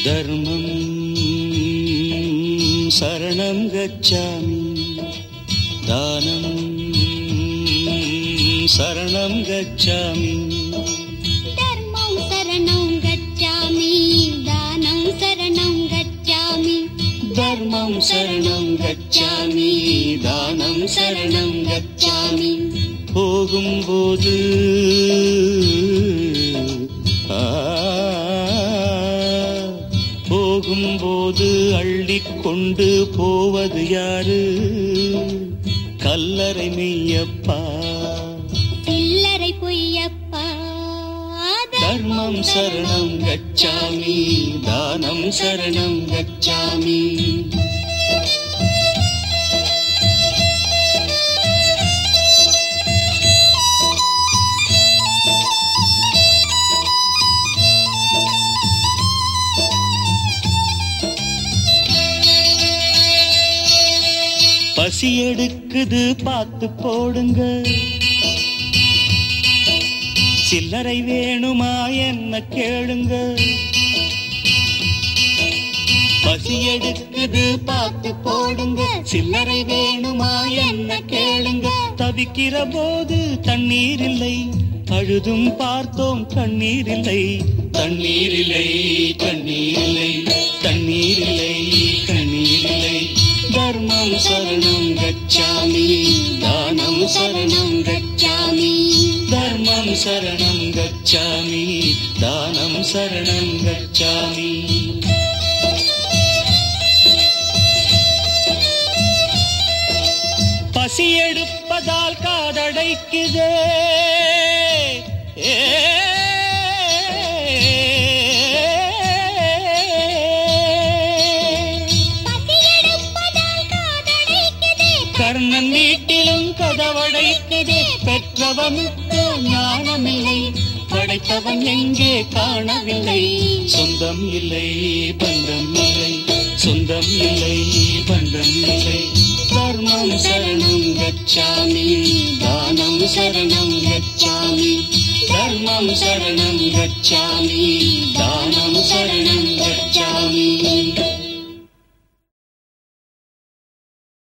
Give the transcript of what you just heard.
தர்மம் சரணம் கச்சாமி தானம் சரணம் கச்சாமி தர்மம் சரணம் கச்சாமி தானம் சரணம் கச்சாமி தர்மம் சரணம் கச்சாமி தானம் சரணம் கச்சாமி போகும்போது ஆ, போகும்போது அள்ளிக்கொண்டு போவது யாரு கல்லறை மெய்யப்பா சில்லறை பொய்யப்பா தர்மம் சரணம் கச்சாமி தானம் சரணம் கச்சாமி பசி எடுக்குது பார்த்து போடுங்க சில்லறை வேணுமா என்ன கேளுங்க பசி எடுக்குது பார்த்து போடுங்க சில்லறை வேணுமா என்ன கேளுங்க தவிக்கிற போது தண்ணீர் இல்லை அழுதும் பார்த்தோம் கண்ணீர் இல்லை தண்ணீர் இல்லை கண்ணீர் இல்லை தண்ணீர் இல்லை கண்ணீர் இல்லை தர்மம் சரணம் கச்சாமி தானம் சரணம் கச்சாமி தர்மம் சரணம் கச்சாமி தானம் சரணம் கச்சாமி பசி எடுப்பதால் காதடைக்குதே ஏ பசியெடுப்பதால் காதடைக்குதே கர்ணன் வீட்டிலும் கதவடைக்குதே பெற்றவனுக்கு ஞானமில்லை படைத்தவன் எங்கே காணவில்லை சொந்தம் இல்லை பந்தம் இல்லை சொந்தம் இல்லை பந்தம் இல்லை தர்மம் சரணம் கச்சாமி தானம் சரணம் கச்சாமி தர்மம் சரணம் கச்சாமி தானம் சரணம் கச்சாமி